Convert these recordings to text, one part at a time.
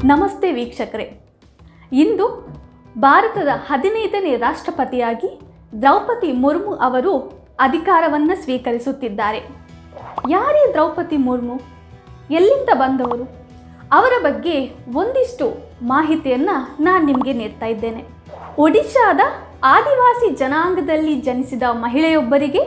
ನಮಸ್ತೆ ವೀಕ್ಷಕರೇ ಇಂದು ಭಾರತದ ಹದಿನೈದನೇ ರಾಷ್ಟ್ರಪತಿಯಾಗಿ ದ್ರೌಪದಿ ಮುರ್ಮು ಅವರು ಅಧಿಕಾರವನ್ನು ಸ್ವೀಕರಿಸುತ್ತಿದ್ದಾರೆ ಯಾರೇ ದ್ರೌಪದಿ ಮುರ್ಮು ಎಲ್ಲಿಂದ ಬಂದವರು ಅವರ ಬಗ್ಗೆ ಒಂದಿಷ್ಟು ಮಾಹಿತಿಯನ್ನು ನಾನು ನಿಮಗೆ ನೀಡ್ತಾ ಇದ್ದೇನೆ ಒಡಿಶಾದ ಆದಿವಾಸಿ ಜನಾಂಗದಲ್ಲಿ ಜನಿಸಿದ ಮಹಿಳೆಯೊಬ್ಬರಿಗೆ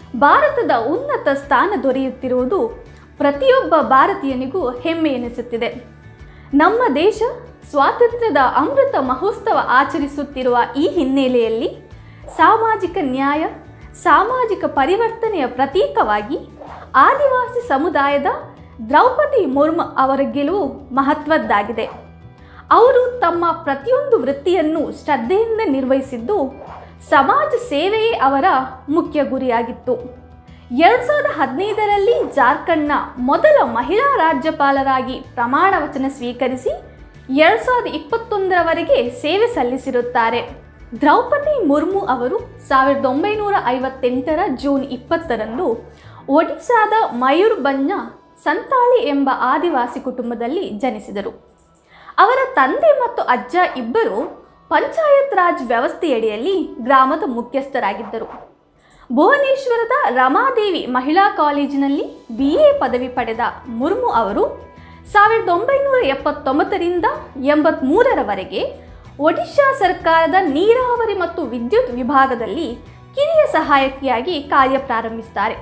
ಭಾರತದ ಉನ್ನತ ಸ್ಥಾನ ದೊರೆಯುತ್ತಿರುವುದು ಪ್ರತಿಯೊಬ್ಬ ಭಾರತೀಯನಿಗೂ ಹೆಮ್ಮೆ ಎನಿಸುತ್ತಿದೆ ನಮ್ಮ ದೇಶ ಸ್ವಾತಂತ್ರ್ಯದ ಅಮೃತ ಮಹೋತ್ಸವ ಆಚರಿಸುತ್ತಿರುವ ಈ ಹಿನ್ನೆಲೆಯಲ್ಲಿ ಸಾಮಾಜಿಕ ನ್ಯಾಯ ಸಾಮಾಜಿಕ ಪರಿವರ್ತನೆಯ ಪ್ರತೀಕವಾಗಿ ಆದಿವಾಸಿ ಸಮುದಾಯದ ದ್ರೌಪದಿ ಮುರ್ಮು ಅವರ ಗೆಲುವು ಮಹತ್ವದ್ದಾಗಿದೆ ಅವರು ತಮ್ಮ ಪ್ರತಿಯೊಂದು ವೃತ್ತಿಯನ್ನು ಶ್ರದ್ಧೆಯಿಂದ ನಿರ್ವಹಿಸಿದ್ದು ಸಮಾಜ ಸೇವೆಯೇ ಅವರ ಮುಖ್ಯ ಗುರಿಯಾಗಿತ್ತು ಎರಡು ಸಾವಿರದ ಹದಿನೈದರಲ್ಲಿ ಜಾರ್ಖಂಡ್ನ ಮೊದಲ ಮಹಿಳಾ ರಾಜ್ಯಪಾಲರಾಗಿ ಪ್ರಮಾಣ ವಚನ ಸ್ವೀಕರಿಸಿ ಎರಡು ಸಾವಿರದ ಇಪ್ಪತ್ತೊಂದರವರೆಗೆ ಸೇವೆ ಸಲ್ಲಿಸಿರುತ್ತಾರೆ ದ್ರೌಪದಿ ಮುರ್ಮು ಅವರು ಸಾವಿರದ ಒಂಬೈನೂರ ಐವತ್ತೆಂಟರ ಜೂನ್ ಇಪ್ಪತ್ತರಂದು ಒಡಿಶಾದ ಮಯೂರ್ಭಂಜ ಸಂತಾಳಿ ಎಂಬ ಆದಿವಾಸಿ ಕುಟುಂಬದಲ್ಲಿ ಜನಿಸಿದರು ಅವರ ತಂದೆ ಮತ್ತು ಅಜ್ಜ ಇಬ್ಬರು ಪಂಚಾಯತ್ ರಾಜ್ ವ್ಯವಸ್ಥೆಯಡಿಯಲ್ಲಿ ಗ್ರಾಮದ ಮುಖ್ಯಸ್ಥರಾಗಿದ್ದರು ಭುವನೇಶ್ವರದ ರಮಾದೇವಿ ಮಹಿಳಾ ಕಾಲೇಜಿನಲ್ಲಿ ಬಿ ಎ ಪದವಿ ಪಡೆದ ಮುರ್ಮು ಅವರು ಸಾವಿರದ ಒಂಬೈನೂರ ಎಪ್ಪತ್ತೊಂಬತ್ತರಿಂದ ಎಂಬತ್ತ್ಮೂರರವರೆಗೆ ಒಡಿಶಾ ಸರ್ಕಾರದ ನೀರಾವರಿ ಮತ್ತು ವಿದ್ಯುತ್ ವಿಭಾಗದಲ್ಲಿ ಕಿರಿಯ ಸಹಾಯಕಿಯಾಗಿ ಕಾರ್ಯ ಪ್ರಾರಂಭಿಸುತ್ತಾರೆ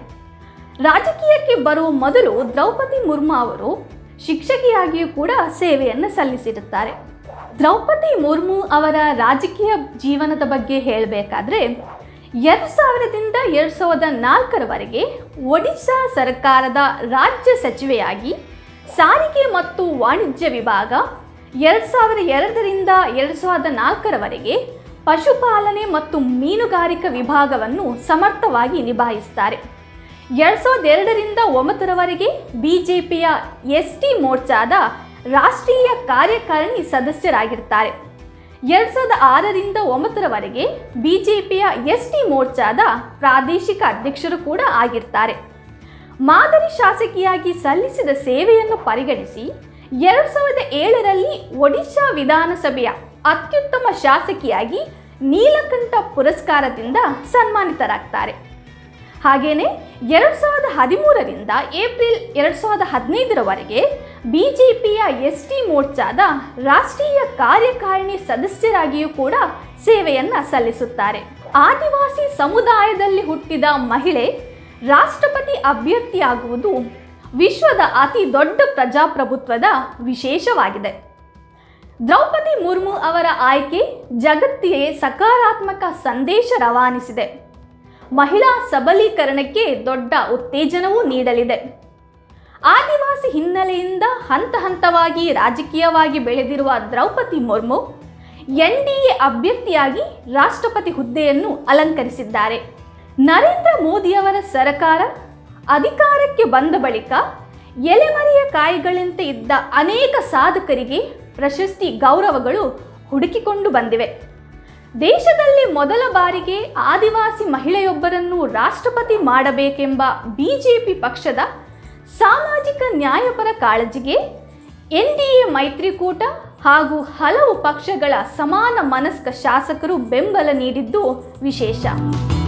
ರಾಜಕೀಯಕ್ಕೆ ಬರುವ ಮೊದಲು ದ್ರೌಪದಿ ಮುರ್ಮು ಅವರು ಶಿಕ್ಷಕಿಯಾಗಿಯೂ ಕೂಡ ಸೇವೆಯನ್ನು ಸಲ್ಲಿಸಿರುತ್ತಾರೆ ದ್ರೌಪದಿ ಮುರ್ಮು ಅವರ ರಾಜಕೀಯ ಜೀವನದ ಬಗ್ಗೆ ಹೇಳಬೇಕಾದ್ರೆ ಎರಡು ಸಾವಿರದಿಂದ ಎರಡು ಸಾವಿರದ ನಾಲ್ಕರವರೆಗೆ ಒಡಿಶಾ ಸರ್ಕಾರದ ರಾಜ್ಯ ಸಚಿವೆಯಾಗಿ ಸಾರಿಗೆ ಮತ್ತು ವಾಣಿಜ್ಯ ವಿಭಾಗ ಎರಡು ಸಾವಿರ ಎರಡರಿಂದ ಎರಡು ಸಾವಿರದ ನಾಲ್ಕರವರೆಗೆ ಪಶುಪಾಲನೆ ಮತ್ತು ಮೀನುಗಾರಿಕಾ ವಿಭಾಗವನ್ನು ಸಮರ್ಥವಾಗಿ ನಿಭಾಯಿಸುತ್ತಾರೆ ಎರಡು ಸಾವಿರದ ಎರಡರಿಂದ ಒಂಬತ್ತರವರೆಗೆ ಬಿ ಜೆ ಪಿಯ ಎಸ್ ಟಿ ಮೋರ್ಚಾದ ರಾಷ್ಟ್ರೀಯ ಕಾರ್ಯಕಾರಿಣಿ ಸದಸ್ಯರಾಗಿರ್ತಾರೆ ಎರಡು ಸಾವಿರದ ಆರರಿಂದ ಒಂಬತ್ತರವರೆಗೆ ಬಿ ಜೆ ಪಿಯ ಎಸ್ ಟಿ ಮೋರ್ಚಾದ ಪ್ರಾದೇಶಿಕ ಅಧ್ಯಕ್ಷರು ಕೂಡ ಆಗಿರ್ತಾರೆ ಮಾದರಿ ಶಾಸಕಿಯಾಗಿ ಸಲ್ಲಿಸಿದ ಸೇವೆಯನ್ನು ಪರಿಗಣಿಸಿ ಎರಡು ಸಾವಿರದ ಏಳರಲ್ಲಿ ಒಡಿಶಾ ವಿಧಾನಸಭೆಯ ಅತ್ಯುತ್ತಮ ಶಾಸಕಿಯಾಗಿ ನೀಲಕಂಠ ಪುರಸ್ಕಾರದಿಂದ ಸನ್ಮಾನಿತರಾಗ್ತಾರೆ ಹಾಗೆಯೇ ಎರಡು ಸಾವಿರದ ಹದಿಮೂರರಿಂದ ಏಪ್ರಿಲ್ ಎರಡು ಸಾವಿರದ ಹದಿನೈದರವರೆಗೆ ಬಿ ಜೆ ಪಿಯ ಎಸ್ ಟಿ ಮೋರ್ಚಾದ ರಾಷ್ಟ್ರೀಯ ಕಾರ್ಯಕಾರಿಣಿ ಸದಸ್ಯರಾಗಿಯೂ ಕೂಡ ಸೇವೆಯನ್ನು ಸಲ್ಲಿಸುತ್ತಾರೆ ಆದಿವಾಸಿ ಸಮುದಾಯದಲ್ಲಿ ಹುಟ್ಟಿದ ಮಹಿಳೆ ರಾಷ್ಟ್ರಪತಿ ಅಭ್ಯರ್ಥಿಯಾಗುವುದು ವಿಶ್ವದ ಅತಿ ದೊಡ್ಡ ಪ್ರಜಾಪ್ರಭುತ್ವದ ವಿಶೇಷವಾಗಿದೆ ದ್ರೌಪದಿ ಮುರ್ಮು ಅವರ ಆಯ್ಕೆ ಜಗತ್ತಿಗೆ ಸಕಾರಾತ್ಮಕ ಸಂದೇಶ ರವಾನಿಸಿದೆ ಮಹಿಳಾ ಸಬಲೀಕರಣಕ್ಕೆ ದೊಡ್ಡ ಉತ್ತೇಜನವೂ ನೀಡಲಿದೆ ಆದಿವಾಸಿ ಹಿನ್ನೆಲೆಯಿಂದ ಹಂತ ಹಂತವಾಗಿ ರಾಜಕೀಯವಾಗಿ ಬೆಳೆದಿರುವ Droupadi Murmu N D A ಅಭ್ಯರ್ಥಿಯಾಗಿ ರಾಷ್ಟ್ರಪತಿ ಹುದ್ದೆಯನ್ನು ಅಲಂಕರಿಸಿದ್ದಾರೆ ನರೇಂದ್ರ ಮೋದಿಯವರ ಸರಕಾರ ಅಧಿಕಾರಕ್ಕೆ ಬಂದ ಬಳಿಕ ಎಲೆಮರೆಯ ಕಾಯಿಗಳಂತೆ ಇದ್ದ ಅನೇಕ ಸಾಧಕರಿಗೆ ಪ್ರಶಸ್ತಿ ಗೌರವಗಳು ಹುಡುಕಿಕೊಂಡು ಬಂದಿವೆ ದೇಶದಲ್ಲಿ ಮೊದಲ ಬಾರಿಗೆ ಆದಿವಾಸಿ ಮಹಿಳೆಯೊಬ್ಬರನ್ನು ರಾಷ್ಟ್ರಪತಿ ಮಾಡಬೇಕೆಂಬ ಬಿಜೆಪಿ ಪಕ್ಷದ ಸಾಮಾಜಿಕ ನ್ಯಾಯಪರ ಕಾಳಜಿಗೆ ಎನ್ ಡಿ ಎ ಮೈತ್ರಿಕೂಟ ಹಾಗೂ ಹಲವು ಪಕ್ಷಗಳ ಸಮಾನ ಮನಸ್ಕ ಶಾಸಕರು ಬೆಂಬಲ ನೀಡಿದ್ದು ವಿಶೇಷ